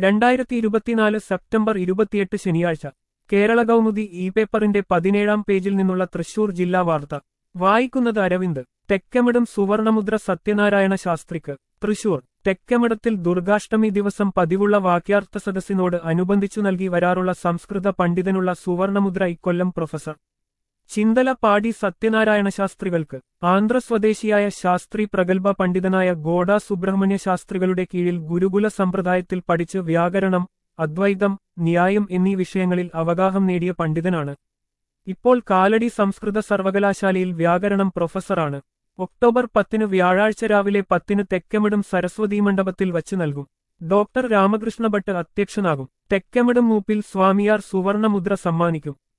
രണ്ടായിരത്തി ഇരുപത്തിനാല് സെപ്റ്റംബർ ഇരുപത്തിയെട്ട് ശനിയാഴ്ച കേരള കൗമുദി ഇ പേപ്പറിന്റെ പതിനേഴാം പേജിൽ നിന്നുള്ള തൃശൂർ ജില്ലാ വാർത്ത വായിക്കുന്നത് അരവിന്ദ് തെക്കമിടം സുവർണമുദ്ര സത്യനാരായണ ശാസ്ത്രിക്ക് തൃശൂർ തെക്കമിടത്തിൽ ദുർഗാഷ്ടമി ദിവസം പതിവുള്ള വാക്യാർത്ഥ സദസ്സിനോട് അനുബന്ധിച്ചു നൽകി വരാറുള്ള സംസ്കൃത പണ്ഡിതനുള്ള സുവർണമുദ്ര ഇക്കൊല്ലം പ്രൊഫസർ ചിന്തല പാടി സത്യനാരായണ ശാസ്ത്രികൾക്ക് ആന്ധ്രസ്വദേശിയായ ശാസ്ത്രി പ്രഗത്ഭ പണ്ഡിതനായ ഗോഡ സുബ്രഹ്മണ്യ ശാസ്ത്രികളുടെ കീഴിൽ ഗുരുകുല സമ്പ്രദായത്തിൽ പഠിച്ച് വ്യാകരണം അദ്വൈതം ന്യായം എന്നീ വിഷയങ്ങളിൽ അവഗാഹം നേടിയ പണ്ഡിതനാണ് ഇപ്പോൾ കാലടി സംസ്കൃത സർവകലാശാലയിൽ വ്യാകരണം പ്രൊഫസറാണ് ഒക്ടോബർ പത്തിന് വ്യാഴാഴ്ച രാവിലെ പത്തിന് തെക്കമിടും സരസ്വതി മണ്ഡപത്തിൽ വച്ച് നൽകും ഡോക്ടർ രാമകൃഷ്ണ ഭട്ട് അധ്യക്ഷനാകും തെക്കമിടും മൂപ്പിൽ സ്വാമിയാർ സുവർണമുദ്ര സമ്മാനിക്കും